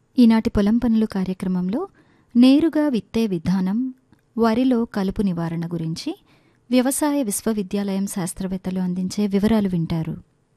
ఈనాటి పొలం పనులు కార్యక్రమంలో నేరుగా విత్తే విధానం వరిలో కలుపు నివారణ గురించి వ్యవసాయ విశ్వవిద్యాలయం శాస్త్రవేత్తలు అందించే వివరాలు వింటారు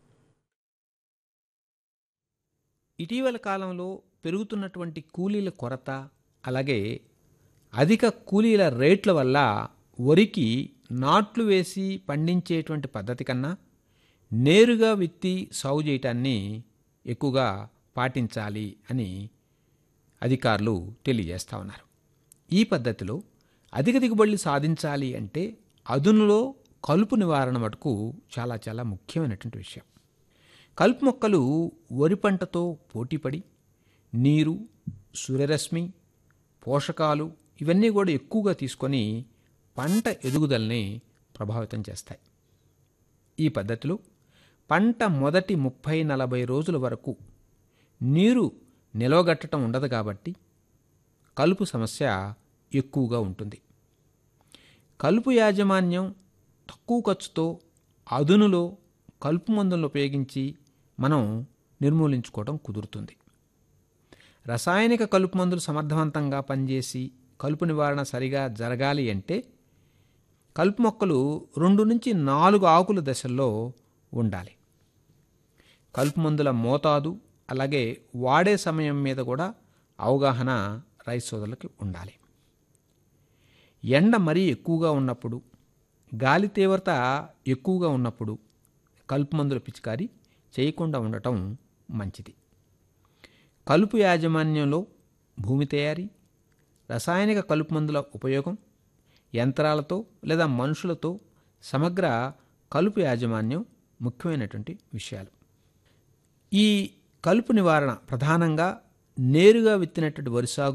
ఇటీవల కాలంలో పెరుగుతున్నటువంటి కూలీల కొరత అలాగే అధిక కూలీల రేట్ల వల్ల వరికి నాట్లు వేసి పండించేటువంటి పద్ధతి కన్నా నేరుగా విత్తి సాగు చేయటాన్ని ఎక్కువగా పాటించాలి అని అధికారులు తెలియజేస్తూ ఉన్నారు ఈ పద్ధతిలో అధిక దిగుబడులు సాధించాలి అంటే అదునులో కలుపు నివారణ మటుకు చాలా చాలా ముఖ్యమైనటువంటి విషయం కలుపు మొక్కలు వరి పంటతో పోటీపడి నీరు సూర్యరశ్మి పోషకాలు ఇవన్నీ కూడా ఎక్కువగా తీసుకొని పంట ఎదుగుదలని ప్రభావితం చేస్తాయి ఈ పద్ధతిలో పంట మొదటి ముప్పై నలభై రోజుల వరకు నీరు నిలవగట్టడం ఉండదు కాబట్టి కలుపు సమస్య ఎక్కువగా ఉంటుంది కలుపు యాజమాన్యం తక్కువ ఖర్చుతో అదునులో కలుపు మందులను ఉపయోగించి మనం నిర్మూలించుకోవడం కుదురుతుంది రసాయనిక కలుపు మందులు సమర్థవంతంగా పనిచేసి కలుపు నివారణ సరిగా జరగాలి అంటే కలుపు మొక్కలు రెండు నుంచి నాలుగు ఆకుల దశల్లో ఉండాలి కలుపు మందుల మోతాదు అలాగే వాడే సమయం మీద కూడా అవగాహన రైతు సోదరులకి ఉండాలి ఎండ మరీ ఎక్కువగా ఉన్నప్పుడు గాలి తీవ్రత ఎక్కువగా ఉన్నప్పుడు కలుపు మందుల పిచికారీ చేయకుండా ఉండటం మంచిది కలుపు యాజమాన్యంలో భూమి తయారీ రసాయనిక కలుపు మందుల ఉపయోగం యంత్రాలతో లేదా మనుషులతో సమగ్ర కలుపు యాజమాన్యం ముఖ్యమైనటువంటి విషయాలు ఈ కలుపు నివారణ ప్రధానంగా నేరుగా విత్తినటువంటి వరి సాగు